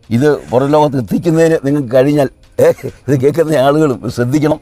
ഇത് പുറം ലോകത്ത് എത്തിക്കുന്നതിന് നിങ്ങൾക്ക് കഴിഞ്ഞാൽ ഏ, ഇത് കേൾക്കുന്ന ആളുകളും ശ്രദ്ധിക്കണം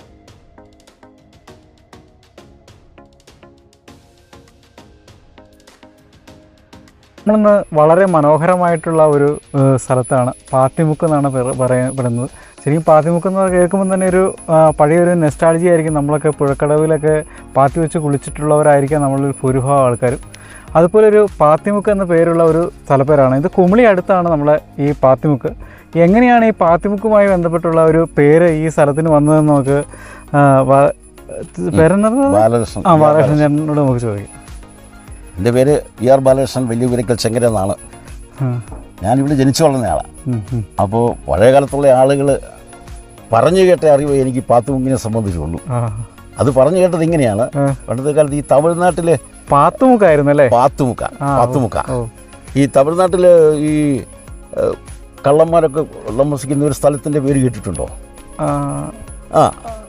നമ്മളിന്ന് വളരെ മനോഹരമായിട്ടുള്ള ഒരു ഏഹ്, സ്ഥലത്താണ് പാത്തിമുക്ക് എന്നാണ് പേര് പറയപ്പെടുന്നത് ശരിക്കും പാത്തിമുക്ക് എന്ന് കേൾക്കുമ്പോൾ തന്നെ ഒരു ആ, പഴയൊരു നെസ്റ്റാളജി ആയിരിക്കും നമ്മളൊക്കെ പുഴക്കടവിലൊക്കെ പാത്തി വെച്ച് കുളിച്ചിട്ടുള്ളവരായിരിക്കാം നമ്മളിൽ ഭൂരിഭാഗം ആൾക്കാരും അതുപോലെ ഒരു പാത്തിമുക്ക് എന്ന പേരുള്ള ഒരു സ്ഥലപ്പേരാണ് ഇത് കുമിളി അടുത്താണ് നമ്മളെ ഈ പാത്തിമുക്ക് എങ്ങനെയാണ് ഈ പാത്തിമുക്കുമായി ബന്ധപ്പെട്ടുള്ള ഒരു പേര് ഈ സ്ഥലത്തിന് വന്നതെന്ന് നമുക്ക് ആ, വ- പേരെന്താണ് ബാലകൃഷ്ണൻ ആ ബാലകൃഷ്ണൻ ചേട്ടനോട് നമുക്ക് ചോദിക്കാം എൻ്റെ പേര് ഇ ആർ ബാലകൃഷ്ണൻ വലിയപുരക്കൽ ശങ്കരൻ എന്നാണ് ഉം. ഞാനിവിടെ ജനിച്ചു വളർന്നയാളാണ് ഉം, ഉം. അപ്പോൾ പഴയ കാലത്തുള്ള ആളുകൾ പറഞ്ഞു കേട്ട അറിവ് എനിക്ക് പാത്തുമുക്കിനെ സംബന്ധിച്ചുള്ളൂ ആ. അത് പറഞ്ഞു കേട്ടത് ഇങ്ങനെയാണ് ആ. പണ്ടത്തെ കാലത്ത് ഈ തമിഴ്നാട്ടിലെ പാത്തുമുക്കായിരുന്നു അല്ലേ പാത്തുമുക്ക ആ, ഓ. പാത്തുമുക്ക ഓ ഈ തമിഴ്നാട്ടിൽ ഈ ഏഹ്, കള്ളന്മാരൊക്കെ താമസിക്കുന്ന ഒരു സ്ഥലത്തിൻ്റെ പേര് കേട്ടിട്ടുണ്ടോ ആ, ആ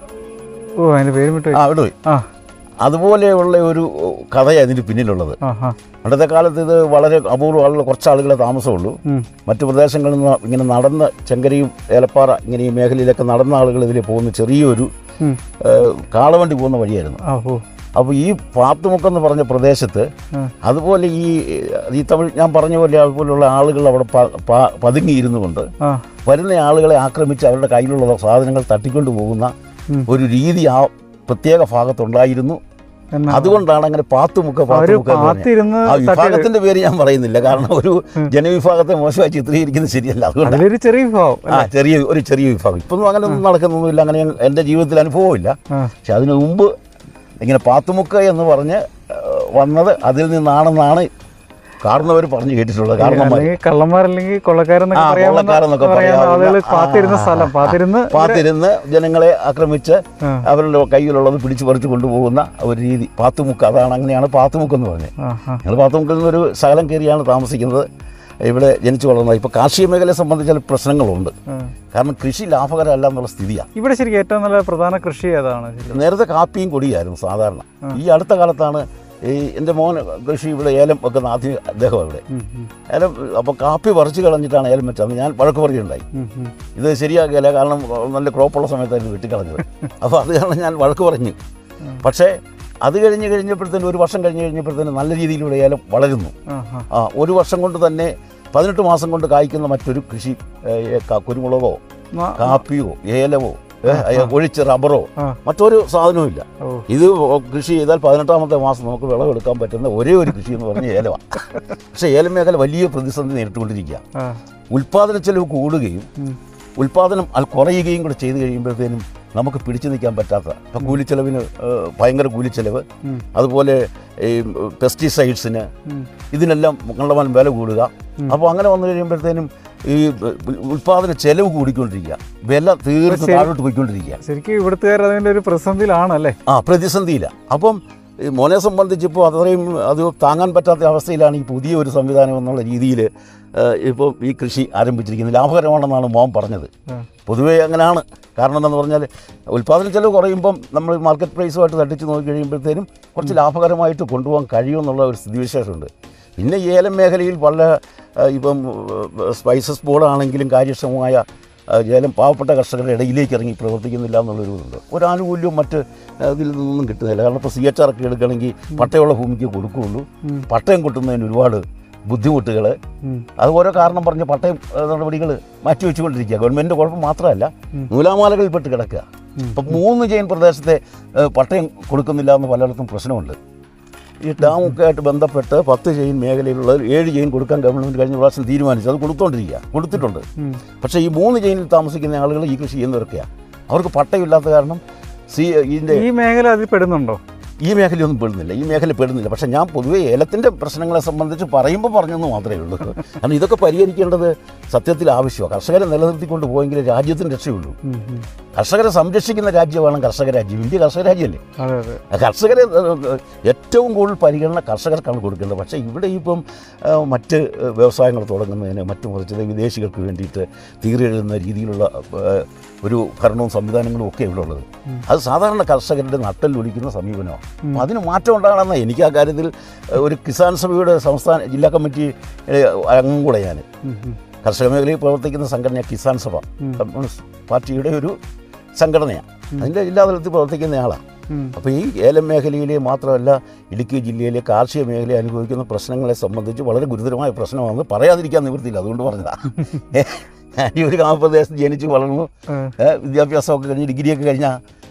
ഓ അതിന്റെ പേര് വിട്ടു ആ അവിടെ പോയി ആ അതുപോലെയുള്ള ഒരു കഥയാണ് അതിന് പിന്നിലുള്ളത് ആ ആ പണ്ടത്തെ കാലത്ത് ഇത് വളരെ അപൂർവ ആളുകൾ കുറച്ച് ആളുകളെ താമസമുള്ളൂ ഉം. മറ്റു പ്രദേശങ്ങളിൽ നിന്ന് ഇങ്ങനെ നടന്ന് ചെങ്കരയും ഏലപ്പാറ ഇങ്ങനെ ഈ മേഖലയിലൊക്കെ നടന്ന ആളുകൾ ഇതിൽ പോകുന്ന ചെറിയൊരു ഉം. ഏഹ്, കാളവണ്ടി പോകുന്ന വഴിയായിരുന്നു ആ ഓ അപ്പോൾ ഈ പാത്തുമുക്കെന്ന് പറഞ്ഞ പ്രദേശത്ത് ആ. അതുപോലെ ഈ ഈ തമിഴ് ഞാൻ പറഞ്ഞ പോലെ അതുപോലുള്ള ആളുകൾ അവിടെ പ- പ- പതുങ്ങിയിരുന്നു കൊണ്ട് ആ വരുന്ന ആളുകളെ ആക്രമിച്ച് അവരുടെ കയ്യിലുള്ള സാധനങ്ങൾ തട്ടിക്കൊണ്ടു പോകുന്ന ഉം. ഒരു രീതി ആ പ്രത്യേക ഭാഗത്തുണ്ടായിരുന്നു എന്നാ അതുകൊണ്ടാണ് അങ്ങനെ പാത്തുമുക്ക അവര് പാത്തുമുക്ക എന്ന് പറഞ്ഞത്. പാത്തിരുന്ന് ആ വിഭാഗത്തിന്റെ പേര് ഞാൻ പറയുന്നില്ല കാരണം ഒരു ജനവിഭാഗത്തെ മോശമായി ചിത്രീകരിക്കുന്നത് ശരിയല്ല അതുകൊണ്ട് അതിലൊരു ചെറിയ വിഭാവം ആ ചെറിയ ഒരു ചെറിയ വിഭാഗം ഇപ്പൊന്നും അങ്ങനെ ഒന്നും നടക്കുന്നൊന്നുമില്ല അങ്ങനെ ഞാൻ- എൻ്റെ ജീവിതത്തിൽ അനുഭവമില്ല ആ പക്ഷെ അതിനു മുമ്പ് ഇങ്ങനെ പാത്തുമുക്ക എന്ന് പറഞ്ഞ് ഏഹ്, വന്നത് അതിൽ നിന്നാണെന്നാണ് കാരണവർ പറഞ്ഞു കേട്ടിട്ടുള്ളത് കാരണന്മാർ അല്ലെങ്കിൽ കള്ളന്മാരല്ലെങ്കിൽ കൊള്ളക്കാരെന്നൊക്കെ ആ, പറയാവുന്ന കൊള്ളക്കാരെന്നൊക്കെ പറയാവുന്ന പറയാവുന്ന, ആളുകൾ ആ, പാത്തിരുന്ന ആ, സ്ഥലം ആ, പാത്തിരുന്ന് പാത്തിരുന്ന് ജനങ്ങളെ ആക്രമിച്ച് ആ. അവരുടെ കയ്യിലുള്ളത് പിടിച്ചു പറിച്ചു കൊണ്ടുപോകുന്ന ഒരു രീതി പാത്തുമുക്ക് അതാണ് അങ്ങനെയാണ് പാത്തുമുക്ക് എന്ന് പറഞ്ഞത് ആ ആ ഞങ്ങൾ പാത്തുമുക്കിൽ നിന്നൊരു ശകലം കയറിയാണ് താമസിക്കുന്നത് ഇവിടെ ജനിച്ചു വളർന്നത് ഇപ്പോൾ കാർഷിക മേഖലയെ സംബന്ധിച്ച് ചില പ്രശ്നങ്ങളുണ്ട് ആ. കാരണം കൃഷി ലാഭകരമല്ല എന്നുള്ള സ്ഥിതിയാണ് ഇവിടെ ശരിക്കും ഏറ്റവും നല്ല പ്രധാന കൃഷി ഏതാണ് ശരിക്കും? നേരത്തെ കാപ്പിയും കൊടിയായിരുന്നു സാധാരണ ഈ അടുത്ത കാലത്താണ് ഈ എൻ്റെ മോൻ കൃഷി ഇവിടെ ഏലം വെക്കുന്ന ആദ്യം അദ്ദേഹം ഇവിടെ ഉം, ഉം, ഏലം അപ്പോൾ കാപ്പി പറിച്ചു കളഞ്ഞിട്ടാണ് ഏലം വെച്ചത് ഞാൻ വഴക്ക് പറയുകയുണ്ടായി ഉം, ഉം. ഇത് ശരിയാക്കിയല്ല കാരണം നല്ല ക്രോപ്പുള്ള സമയത്തായിരുന്നു വെട്ടിക്കളഞ്ഞത് അപ്പോൾ അത് കാരണം ഞാൻ വഴക്ക് പറഞ്ഞു പക്ഷേ അത് കഴിഞ്ഞ് കഴിഞ്ഞപ്പോഴത്തേനും ഒരു വർഷം കഴിഞ്ഞ് കഴിഞ്ഞപ്പോഴത്തേനും നല്ല രീതിയിലൂടെ ഏലം വളരുന്നു ആ ആ ആ ഒരു വർഷം കൊണ്ട് തന്നെ പതിനെട്ട് മാസം കൊണ്ട് കായ്ക്കുന്ന മറ്റൊരു കൃഷി ഏ, ക- കുരുമുളകോ ന- കാപ്പിയോ ഏലമോ ഏ, ഏ, ഒഴിച്ച് റബ്ബറോ ആ. മറ്റൊരു സാധനവും ഇല്ല ഓ ഇത് കൃഷി ചെയ്താൽ പതിനെട്ടാമത്തെ മാസം നമുക്ക് വിളവെടുക്കാൻ പറ്റുന്ന ഒരേ ഒരു കൃഷി എന്ന് പറഞ്ഞാൽ ഏലമാണ് പക്ഷേ ഏലം മേഖല വലിയ പ്രതിസന്ധി നേരിട്ടുകൊണ്ടിരിക്കുക ആ ഉൽപ്പാദന ചെലവ് കൂടുകയും ഉം. ഉൽപ്പാദനം അത് കുറയുകയും കൂടെ ചെയ്ത് കഴിയുമ്പോഴത്തേനും നമുക്ക് പിടിച്ചു നിൽക്കാൻ പറ്റാത്ത ഇപ്പം കൂലിച്ചെലവിന് ഏഹ്, ഭയങ്കര കൂലിച്ചെലവ് ഉം. അതുപോലെ ഈ പെസ്റ്റിസൈഡ്സിന് ഉം. ഇതിനെല്ലാം കണ്ടമാനം വില കൂടുക അപ്പോൾ അങ്ങനെ വന്നു കഴിയുമ്പോഴത്തേനും ഈ ഉൽപ്പാദന ചെലവ് കൂടിക്കൊണ്ടിരിക്കുക വില തീർത്ത് താഴോട്ട് പോയിക്കൊണ്ടിരിക്കുക ശരിക്കും ഇവിടുത്തുകാർ അതിൻ്റെ ഒരു പ്രതിസന്ധിയിലാണല്ലേ ആ പ്രതിസന്ധിയില്ല അപ്പം ഈ മോനെ സംബന്ധിച്ചിപ്പോൾ അത്രയും അത് താങ്ങാൻ പറ്റാത്ത അവസ്ഥയിലാണ് ഈ പുതിയ ഒരു സംവിധാനം എന്നുള്ള രീതിയിൽ ഇപ്പോൾ ഈ കൃഷി ആരംഭിച്ചിരിക്കുന്നത് ലാഭകരമാണെന്നാണ് മോൻ പറഞ്ഞത് ആ. പൊതുവേ അങ്ങനെയാണ് കാരണം എന്താണെന്ന് പറഞ്ഞാൽ ഉൽപ്പാദന ചെലവ് കുറയുമ്പം നമ്മൾ മാർക്കറ്റ് പ്രൈസുമായിട്ട് തട്ടിച്ച് നോക്കി കഴിയുമ്പോഴത്തേനും കുറച്ച് ലാഭകരമായിട്ട് കൊണ്ടുപോകാൻ കഴിയുമെന്നുള്ള ഒരു സ്ഥിതിവിശേഷമുണ്ട് പിന്നെ ഈ ഏലം മേഖലയിൽ വളരെ ആ, ഇപ്പം സ്പൈസസ് ബോർഡാണെങ്കിലും കാര്യക്ഷമമായ ആ, ഏലം പാവപ്പെട്ട കർഷകരുടെ ഇടയിലേക്ക് ഇറങ്ങി പ്രവർത്തിക്കുന്നില്ല എന്നുള്ളൊരു ഇതുണ്ട് ഒരു ആനുകൂല്യവും മറ്റ് ആ, ഇതിൽ നിന്നൊന്നും കിട്ടുന്നില്ല കാരണം ഇപ്പോൾ സി എച്ച് ആർ ഒക്കെ എടുക്കുകയാണെങ്കിൽ പട്ടയുള്ള ഭൂമിക്ക് കൊടുക്കുകയുള്ളൂ ഉം. പട്ടയം കൊട്ടുന്നതിന് ഒരുപാട് ബുദ്ധിമുട്ടുകൾ ഉം. അത് ഓരോ കാരണം പറഞ്ഞ് പട്ടയം നടപടികൾ മാറ്റിവെച്ചുകൊണ്ടിരിക്കുക ഗവൺമെൻറ് കുഴപ്പം മാത്രമല്ല നൂലാമാലകളിൽപ്പെട്ട് കിടക്കുക ഇപ്പം മൂന്ന് ജെയിൻ പ്രദേശത്തെ ഏഹ്, പട്ടയം കൊടുക്കുന്നില്ല എന്ന് പലയിടത്തും പ്രശ്നമുണ്ട് ഈ ഡാമൊക്കെ ആയിട്ട് ബന്ധപ്പെട്ട് പത്ത് ജെയിൻ മേഖലയിലുള്ള ഏഴ് ജെയിൻ കൊടുക്കാൻ ഗവൺമെൻറ് കഴിഞ്ഞ പ്രാവശ്യം തീരുമാനിച്ചു അത് കൊടുത്തോണ്ടിരിക്കുക കൊടുത്തിട്ടുണ്ട് ഉം. പക്ഷേ ഈ മൂന്ന് ജെയിനിൽ താമസിക്കുന്ന ആളുകൾ ഈ കൃഷി ചെയ്യുന്നവരൊക്കെയാണ് അവർക്ക് പട്ടയമില്ലാത്ത കാരണം സി ഇതിൻ്റെ ഈ മേഖല അതിൽ പെടുന്നുണ്ടോ ഈ മേഖലയൊന്നും പെടുന്നില്ല ഈ മേഖല പെടുന്നില്ല പക്ഷേ ഞാൻ പൊതുവേ ഏലത്തിൻ്റെ പ്രശ്നങ്ങളെ സംബന്ധിച്ച് പറയുമ്പോൾ പറഞ്ഞെന്ന് മാത്രമേ ഉള്ളൂ കാരണം ഇതൊക്കെ പരിഹരിക്കേണ്ടത് സത്യത്തിൽ ആവശ്യമാണ് കർഷകരെ നിലനിർത്തിക്കൊണ്ട് പോയെങ്കിൽ രാജ്യത്തിന് രക്ഷയുള്ളൂ ഉം, ഉം. കർഷകരെ സംരക്ഷിക്കുന്ന രാജ്യമാണ് കർഷക രാജ്യം ഇന്ത്യ കർഷക രാജ്യമല്ലേ അതെ അതെ കർഷകരെ ഏഹ്, ഏറ്റവും കൂടുതൽ പരിഗണന കർഷകർക്കാണ് കൊടുക്കേണ്ടത് പക്ഷേ ഇവിടെ ഇപ്പം ഏഹ്, മറ്റ് ഏഹ്, വ്യവസായങ്ങൾ തുടങ്ങുന്നതിന് മറ്റു മറിച്ചത് വിദേശികൾക്ക് വേണ്ടിയിട്ട് തീരെഴുതുന്ന രീതിയിലുള്ള ഏഹ്, ഒരു ഭരണവും സംവിധാനങ്ങളും ഒക്കെ ഇവിടെ ഉള്ളത് അത് സാധാരണ കർഷകരുടെ നട്ടല്ലൊലിക്കുന്ന സമീപനമാണ് അപ്പം അതിന് മാറ്റം ഉണ്ടാകണമെന്ന് എനിക്ക് ആ കാര്യത്തിൽ ഏഹ്, ഒരു കിസാൻ സഭയുടെ സംസ്ഥാന ജില്ലാ കമ്മിറ്റി ഏഹ്, അംഗം കൂടെ ഞാൻ ഉം, ഉം. കർഷക മേഖലയിൽ പ്രവർത്തിക്കുന്ന സംഘടന കിസാൻ സഭ കമ്മ്യൂണിസ്റ്റ് പാർട്ടിയുടെ ഒരു സംഘടനയാണ് അതിൻ്റെ ജില്ലാ തലത്തിൽ പ്രവർത്തിക്കുന്ന ആളാണ് ഉം. അപ്പോൾ ഈ ഏലം മേഖലയിലെ മാത്രമല്ല ഇടുക്കി ജില്ലയിലെ കാർഷിക മേഖല അനുഭവിക്കുന്ന പ്രശ്നങ്ങളെ സംബന്ധിച്ച് വളരെ ഗുരുതരമായ പ്രശ്നമാണെന്ന് പറയാതിരിക്കാൻ നിവൃത്തിയില്ല അതുകൊണ്ട് പറഞ്ഞതാണ് ഈ ഒരു ഗ്രാമപ്രദേശത്ത് ജനിച്ച് വളർന്നു ആ. ഏ, വിദ്യാഭ്യാസമൊക്കെ കഴിഞ്ഞ് ഡിഗ്രിയൊക്കെ കഴിഞ്ഞ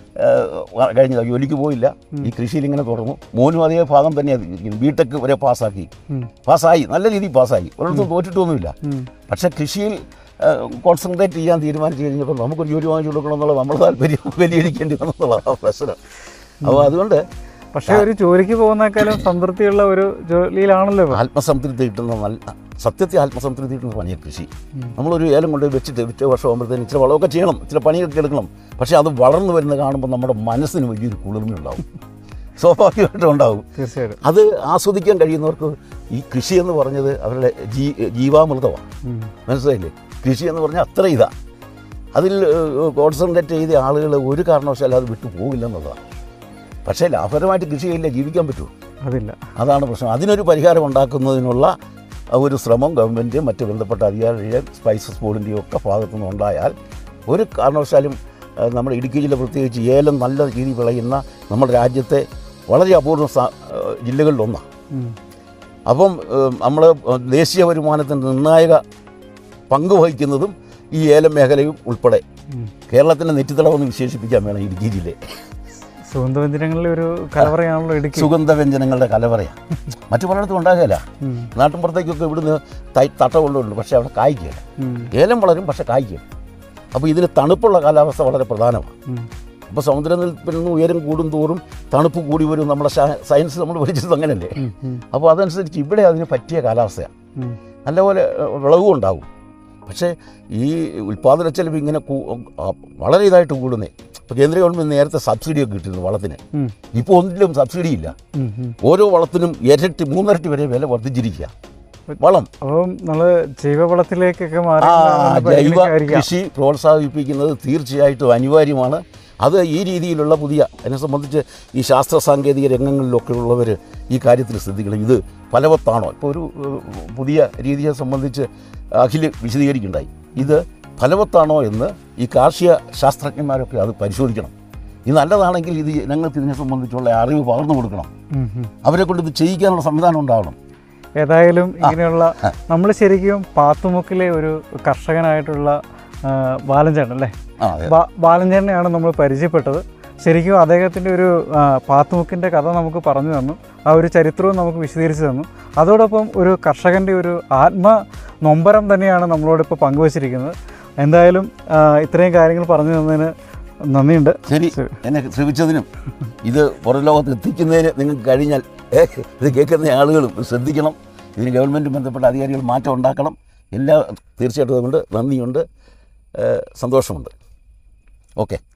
കഴിഞ്ഞ ജോലിക്ക് പോയില്ല ഈ കൃഷിയിൽ ഇങ്ങനെ തുടർന്നു മോനും അതേ ഭാഗം തന്നെയാണ് ബിടെക് വരെ പാസ്സാക്കി ഉം. പാസ്സായി നല്ല രീതിയിൽ പാസ്സായി ഒരിടത്തും തോറ്റിട്ടൊന്നുമില്ല ഉം. പക്ഷേ കൃഷിയിൽ കോൺസെൻട്രേറ്റ് ചെയ്യാൻ തീരുമാനിച്ചു കഴിഞ്ഞപ്പോൾ നമുക്കൊരു ജോലി വാങ്ങിച്ചു കൊടുക്കണം എന്നുള്ള നമ്മുടെ താല്പര്യം വലിയിരിക്കേണ്ടി വന്നെന്നുള്ളതാണ് പ്രശ്നം അപ്പോൾ അതുകൊണ്ട് പക്ഷെ ഒരു ജോലിക്ക് പോകുന്നേക്കാളും സംതൃപ്തിയുള്ള ഒരു ജോലിയിലാണല്ലോ ഇപ്പൊ. ആത്മസംതൃപ്തി കിട്ടുന്ന നല്ല സത്യത്തിൽ ആത്മസംതൃപ്തി കിട്ടുന്ന പണിയാണ് കൃഷി നമ്മളൊരു ഏലം കൊണ്ട് വെച്ചിട്ട് വിറ്റ വർഷം ആകുമ്പോഴത്തേന് ഇച്ചിരി വളമൊക്കെ ചെയ്യണം ഇച്ചിരി പണിയൊക്കെ എടുക്കണം പക്ഷേ അത് വളർന്നു വരുന്നത് കാണുമ്പോൾ നമ്മുടെ മനസ്സിന് വലിയൊരു കുളിർമയുണ്ടാവും സ്വാഭാവികമായിട്ടും ഉണ്ടാവും തീർച്ചയായിട്ടും അത് ആസ്വദിക്കാൻ കഴിയുന്നവർക്ക് ഈ കൃഷി എന്ന് പറഞ്ഞത് അവരുടെ ജീ ജീവാമൃതമാണ് ഉം. മനസ്സിലായില്ലേ കൃഷി എന്ന് പറഞ്ഞാൽ അത്ര ഇതാ അതിൽ കോൺസെൻട്രേറ്റ് ചെയ്ത ആളുകൾ ഒരു കാരണവശാലും അത് വിട്ടു പോകില്ല എന്നുള്ളതാണ് പക്ഷേ ലാഭകരമായിട്ട് കൃഷി ചെയ്യില്ല ജീവിക്കാൻ പറ്റുമോ അതില്ല അതാണ് പ്രശ്നം അതിനൊരു പരിഹാരം ഉണ്ടാക്കുന്നതിനുള്ള ഒരു ശ്രമം ഗവൺമെൻറ് മറ്റ് ബന്ധപ്പെട്ട അധികാരികളുടെയും സ്പൈസസ് ബോർഡിൻ്റെയും ഒക്കെ ഭാഗത്തു നിന്ന് ഉണ്ടായാൽ ഒരു കാരണവശാലും ഏഹ്, നമ്മുടെ ഇടുക്കി ജില്ല പ്രത്യേകിച്ച് ഏലം നല്ല രീതിയിൽ വിളയുന്ന നമ്മുടെ രാജ്യത്തെ വളരെ അപൂർവ സ- ഏഹ്, ജില്ലകളിലൊന്നാണ് ഉം. അപ്പം നമ്മൾ ദേശീയ വരുമാനത്തിന് നിർണായക പങ്ക് വഹിക്കുന്നതും ഈ ഏലം മേഖലയും ഉൾപ്പെടെ ഉം. കേരളത്തിൻ്റെ നെറ്റിത്തടമെന്ന് വിശേഷിപ്പിക്കാൻ വേണം ഇടുക്കി ജില്ലയെ സുഗന്ധവ്യഞ്ജനങ്ങളിലെ ഒരു കലവറയാണല്ലോ ഇടുക്കി സുഗന്ധവ്യഞ്ജനങ്ങളുടെ കലവറയാണ് മറ്റു പലയിടത്തും ഉണ്ടാകുകയില്ല ഉം. നാട്ടിൻപുറത്തേക്കൊക്കെ ഇവിടുന്ന് തൈ തട്ട കൊണ്ടുണ്ട് പക്ഷേ അവിടെ കായ്ക്കുകയില്ല ഉം. ഏലം വളരും പക്ഷേ കായ്ക്കുകയില്ല അപ്പോൾ ഇതിന് തണുപ്പുള്ള കാലാവസ്ഥ വളരെ പ്രധാനമാണ് ഉം. അപ്പോൾ സമുദ്രനിരപ്പിൽ നിന്ന് ഉയരം കൂടും തോറും തണുപ്പ് കൂടി വരും നമ്മുടെ ശാ- സയൻസ് നമ്മൾ പഠിച്ചത് അങ്ങനെയല്ലേ ഉം. ഉം. അപ്പോൾ അതനുസരിച്ച് ഇവിടെ അതിന് പറ്റിയ കാലാവസ്ഥയാണ് ഉം. നല്ലപോലെ ഏഹ്, വിളവും ഉണ്ടാവും പക്ഷേ ഈ ഉൽപ്പാദന ചെലവ് ഇങ്ങനെ കൂ- ആ, വളരെ ഇതായിട്ട് കൂടുന്നേ ഇപ്പോൾ കേന്ദ്ര ഗവൺമെൻറ് നേരത്തെ സബ്സിഡിയൊക്കെ കിട്ടിയിരുന്നു വളത്തിന് ഉം. ഇപ്പോൾ ഒന്നിലും സബ്സിഡി ഇല്ല ഉം. ഉം. ഓരോ വളത്തിനും ഇരട്ടി മൂന്നിരട്ടി വരെ വില വർദ്ധിച്ചിരിക്കുക വളം അപ്പം നമ്മള് ജൈവവളത്തിലേക്കൊക്കെ മാറി ആ നമുക്ക് ജൈവ പരിഗണിക്കാതിരിക്കാം. കൃഷി പ്രോത്സാഹിപ്പിക്കുന്നത് തീർച്ചയായിട്ടും അനിവാര്യമാണ് അത് ഈ രീതിയിലുള്ള പുതിയ അതിനെ സംബന്ധിച്ച് ഈ ശാസ്ത്ര സാങ്കേതിക രംഗങ്ങളിലൊക്കെ ഉള്ളവർ ഈ കാര്യത്തിൽ ശ്രദ്ധിക്കണം ഇത് ഫലവത്താണോ ഇപ്പോൾ ഒരു ഏഹ്, പുതിയ രീതിയെ സംബന്ധിച്ച് അഖിൽ വിശദീകരിക്കുണ്ടായി ഇത് ഫലവത്താണോ എന്ന് ഈ കാർഷിക ശാസ്ത്രജ്ഞന്മാരൊക്കെ അത് പരിശോധിക്കണം ഇത് നല്ലതാണെങ്കിൽ ഇത് ജനങ്ങൾക്ക് ഇതിനെ സംബന്ധിച്ചുള്ള അറിവ് പകർന്നു കൊടുക്കണം ഉം. ഉം. അവരെ കൊണ്ട് ഇത് ചെയ്യിക്കാനുള്ള സംവിധാനം ഉണ്ടാവണം ഏതായാലും ഇങ്ങനെയുള്ള നമ്മൾ ശരിക്കും പാത്തുമുക്കിലെ ഒരു കർഷകനായിട്ടുള്ള ആ, ബാലൻചേട്ടൻ അല്ലേ ആ അതെ ബാ- ബാലൻചേട്ടനെയാണ് നമ്മൾ പരിചയപ്പെട്ടത് ശരിക്കും അദ്ദേഹത്തിൻ്റെ ഒരു ആ, പാത്തുമുക്കിൻ്റെ കഥ നമുക്ക് പറഞ്ഞു തന്നു ആ ഒരു ചരിത്രവും നമുക്ക് വിശദീകരിച്ച് തന്നു അതോടൊപ്പം ഒരു കർഷകൻ്റെ ഒരു ആത്മ നൊമ്പരം തന്നെയാണ് നമ്മളോട് ഇപ്പോൾ പങ്കുവച്ചിരിക്കുന്നത് എന്തായാലും ആ, ഇത്രയും കാര്യങ്ങൾ പറഞ്ഞു തന്നതിന് നന്ദിയുണ്ട് ശരി എന്നെ ശ്രമിച്ചതിനും ഇത് പുറം ലോകത്ത് എത്തിക്കുന്നതിന് നിങ്ങൾക്ക് കഴിഞ്ഞാൽ ഏ, ഇത് കേൾക്കുന്ന ആളുകളും ഇത് ശ്രദ്ധിക്കണം ഇതിന് ഗവൺമെൻറ് ബന്ധപ്പെട്ട അധികാരികൾ മാറ്റം ഉണ്ടാക്കണം എല്ലാ തീർച്ചയായിട്ടും അതുകൊണ്ട് നന്ദിയുണ്ട് ഏ, സന്തോഷമുണ്ട് ഓക്കെ